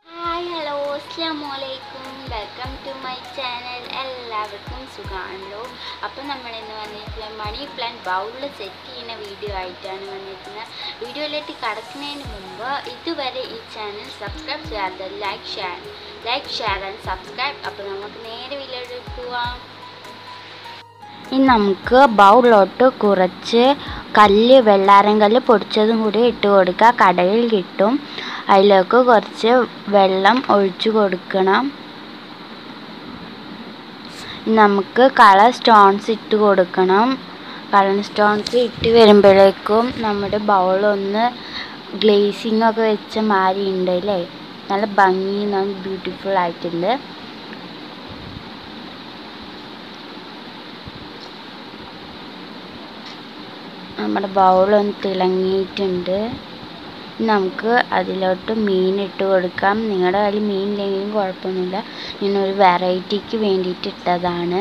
Hi hello അസ്സാം വലൈക്കും welcome to my channel എല്ലാവർക്കും സുഖമാണല്ലോ അപ്പോൾ നമ്മൾ ഇന്ന് വന്നിട്ടുള്ള മണി പ്ലാന്റ് ബൗളിൽ സെറ്റ് ചെയ്യുന്ന വീഡിയോ ആയിട്ടാണ് വന്നിരിക്കുന്നത് വീഡിയോയിലേക്ക് കടക്കുന്നതിന് മുമ്പ് ഇതുവരെ ഈ ചാനൽ സബ്സ്ക്രൈബ് ചെയ്യാത്ത like share like share and subscribe അപ്പോൾ നമുക്ക് നേരെ വീഡിയോയിലേക്ക് പോവാം ഇനി നമുക്ക് ബൗളിലോട്ട് കുറച്ച് കല്ല് വെള്ളാരം കല്ല് പൊടിച്ചതും കൂടി ഇട്ട് കൊടുക്കുക കടയിൽ കിട്ടും അതിലേക്ക് കുറച്ച് വെള്ളം ഒഴിച്ചു കൊടുക്കണം ഇനി നമുക്ക് കളർ സ്റ്റോൺസ് ഇട്ട് കൊടുക്കണം കളർ സ്റ്റോൺസ് ഇട്ട് വരുമ്പോഴേക്കും നമ്മുടെ ബൗളൊന്ന് ഗ്ലേസിംഗ് ഒക്കെ വെച്ച മാതിരി ഉണ്ട് അല്ലേ നല്ല ഭംഗി നല്ല ബ്യൂട്ടിഫുൾ ആയിട്ടുണ്ട് നമ്മുടെ ബൗളൊന്ന് തിളങ്ങിയിട്ടുണ്ട് നമുക്ക് അതിലോട്ട് മീൻ ഇട്ട് കൊടുക്കാം നിങ്ങളുടെ കയ്യിൽ മീൻ ഇല്ലെങ്കിലും കുഴപ്പമൊന്നുമില്ല ഞാനൊരു വെറൈറ്റിക്ക് വേണ്ടിയിട്ട് ഇട്ടതാണ്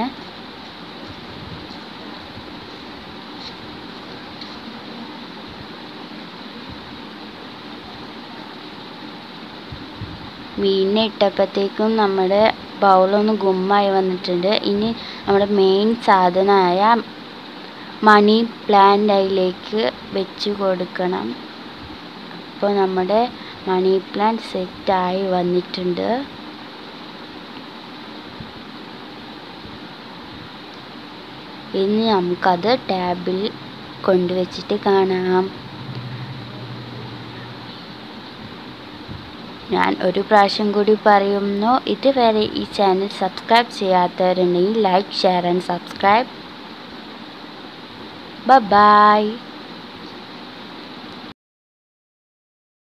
മീനിനെ ഇട്ടപ്പോഴത്തേക്കും നമ്മുടെ ബൗളൊന്ന് ഗുമ്മായി വന്നിട്ടുണ്ട് ഇനി നമ്മുടെ മെയിൻ സാധനമായ മണി പ്ലാന്റ് അതിലേക്ക് വെച്ച് കൊടുക്കണം അപ്പോൾ നമ്മുടെ മണി പ്ലാന്റ് സെറ്റായി വന്നിട്ടുണ്ട് ഇനി നമുക്കത് ടാബിൽ കൊണ്ടുവച്ചിട്ട് കാണാം ഞാൻ ഒരു പ്രാവശ്യം കൂടി പറയുന്നു ഇതുവരെ ഈ ചാനൽ സബ്സ്ക്രൈബ് ചെയ്യാത്തവരുണ്ടെങ്കിൽ like share and subscribe Bye bye.